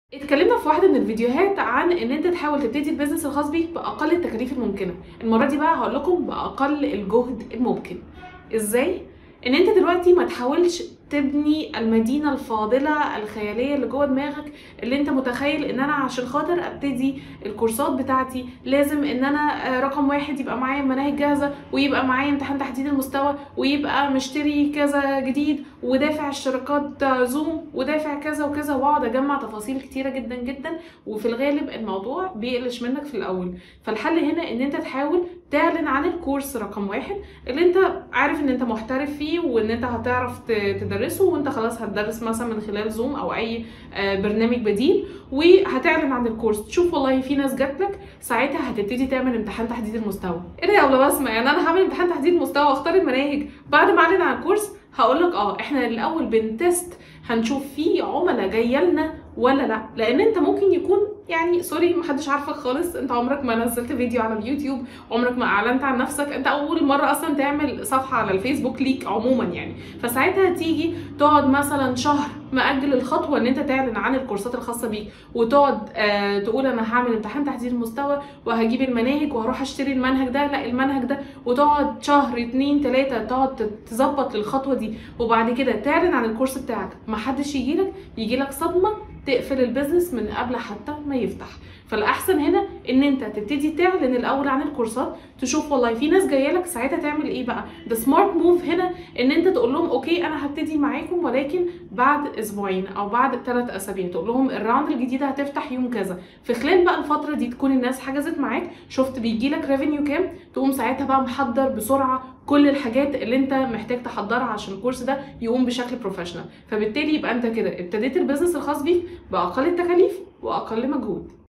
اتكلمنا في واحده من الفيديوهات عن ان انت تحاول تبتدي البيزنس الخاص بيك باقل التكاليف الممكنه المره دي بقى هقول لكم باقل الجهد الممكن ازاي ان انت دلوقتي ما تحاولش تبني المدينة الفاضلة الخيالية اللي جوه دماغك اللي انت متخيل ان انا عشان خاطر ابتدي الكورسات بتاعتي لازم ان انا آه، رقم واحد يبقى معايا مناهج جاهزة ويبقى معايا امتحان تحديد المستوى ويبقى مشتري كذا جديد ودافع اشتراكات آه، زوم ودافع كذا وكذا واقعد اجمع تفاصيل كتيرة جدا جدا وفي الغالب الموضوع بيقلش منك في الاول فالحل هنا ان انت تحاول تعلن عن الكورس رقم واحد اللي انت عارف ان انت محترف فيه وان انت هتعرف ت- تدرسه وانت خلاص هتدرس مثلا من خلال زوم او اي آه، برنامج بديل وهتعلن عن الكورس تشوف والله في ناس جات لك ساعتها هتبتدي تعمل امتحان تحديد المستوى ايه ده يا ولا بسمع يعني انا هعمل امتحان تحديد المستوى واختار المناهج بعد ما اعلن عن الكورس هقول لك اه احنا الاول بنتست هنشوف في عملاء جايه لنا ولا لا لان انت ممكن يكون يعني سوري محدش عارفك خالص انت عمرك ما نزلت فيديو على اليوتيوب عمرك ما اعلنت عن نفسك انت اول مره اصلا تعمل صفحه على الفيسبوك ليك عموما يعني فساعتها تيجي تقعد مثلا شهر مأجل الخطوه ان انت تعلن عن الكورسات الخاصه بيك وتقعد آه تقول انا هعمل امتحان تحديد المستوى وهجيب المناهج وهروح اشتري المنهج ده لا المنهج ده وتقعد شهر اتنين تلاته تقعد تظبط للخطوه دي وبعد كده تعلن عن الكورس بتاعك محدش يجيلك يجيلك صدمه تقفل البيزنس من قبل حتى ما يفتح فالاحسن هنا ان انت تبتدي تعلن الاول عن الكورسات تشوف والله في ناس جايه لك ساعتها تعمل ايه بقى ده سمارت موف هنا ان انت تقول لهم اوكي انا هبتدي معاكم ولكن بعد اسبوعين او بعد ثلاث اسابيع تقول لهم الراوند الجديده هتفتح يوم كذا في خلال بقى الفتره دي تكون الناس حجزت معاك شفت بيجي لك ريفينيو كام تقوم ساعتها بقى محضر بسرعه كل الحاجات اللي انت محتاج تحضرها عشان الكورس ده يقوم بشكل بروفيشنال فبالتالي يبقى انت كده ابتديت البيزنس الخاص بيك باقل التكاليف واقل مجهود